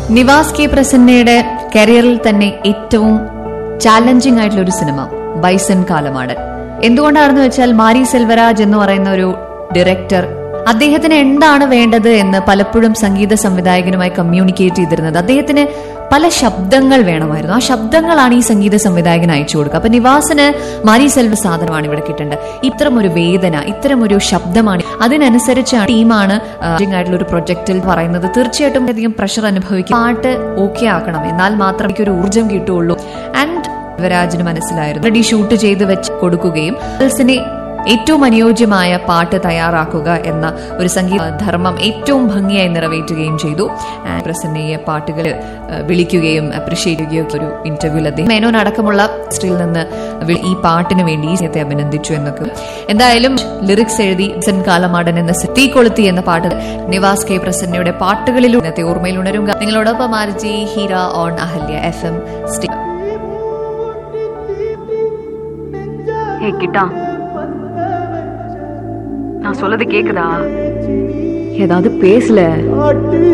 Niwas K പ്രസന്നയുടെ കരിയറിൽ തന്നെ ഏറ്റവും ചാലഞ്ചിങ് ആയിട്ടുള്ള ഒരു സിനിമ ബൈസൺ കാലമാടൻ എന്തുകൊണ്ടാണെന്ന് വെച്ചാൽ മാരി സെൽവരാജ് എന്ന് പറയുന്ന ഒരു ഡയറക്ടർ അദ്ദേഹത്തിന് എന്താണ് വേണ്ടത് എന്ന് പലപ്പോഴും സംഗീത സംവിധായകനുമായി കമ്മ്യൂണിക്കേറ്റ് ചെയ്തിരുന്നത് അദ്ദേഹത്തിന് പല ശബ്ദങ്ങൾ വേണമായിരുന്നു ആ ശബ്ദങ്ങളാണ് ഈ സംഗീത സംവിധായകൻ അയച്ചു കൊടുക്കുക അപ്പൊ നിവാസിന് മാരി സെൽവ സാധനമാണ് ഇവിടെ കിട്ടേണ്ടത് ഇത്തരം ഒരു വേദന ഇത്തരം ഒരു ശബ്ദമാണ് അതിനനുസരിച്ചാണ് ടീമാണ് ആയിട്ടുള്ള ഒരു പ്രൊജക്റ്റിൽ പറയുന്നത് തീർച്ചയായിട്ടും അധികം പ്രഷർ അനുഭവിക്കും പാട്ട് ഓക്കെ ആക്കണം എന്നാൽ മാത്രമേ എനിക്ക് ഒരു ഊർജം കിട്ടുള്ളൂ ആൻഡ് യുവരാജിന് മനസ്സിലായിരുന്നു റെഡി ഷൂട്ട് ചെയ്ത് വെച്ച് കൊടുക്കുകയും ഗേൾസിനെ ഏറ്റവും അനുയോജ്യമായ പാട്ട് തയ്യാറാക്കുക എന്ന ഒരു സംഗീത ധർമ്മം ഏറ്റവും ഭംഗിയായി നിറവേറ്റുകയും ചെയ്തു ആൻഡ് പ്രസന്നയെ പാട്ടുകൾ ഏഹ്, വിളിക്കുകയും അപ്രിഷിയേറ്റ് ചെയ്യുകയും ഒരു ഇന്റർവ്യൂവിൽ അദ്ദേഹം മേനോൻ അടക്കമുള്ള സ്റ്റിൽ നിന്ന് വി- ഈ പാട്ടിന് വേണ്ടി ഈ സത്യത്തെ അഭിനന്ദിച്ചു എന്നൊക്കെ എന്തായാലും ലിറിക്സ് എഴുതി സെൻ കാലമാടൻ എന്ന സി- തീ കൊളുത്തി എന്ന പാട്ട് നിവാസ് കെ പ്രസന്നയുടെ പാട്ടുകളിലൂടെ ഇന്നത്തെ ഓർമ്മയിൽ ഉണരും നിങ്ങളോടൊപ്പം RJ Heera on Ahalya F M സ്റ്റി ஹே கிட்டா நான் சொல்லது கேக்குதா ஏதாவது பேசல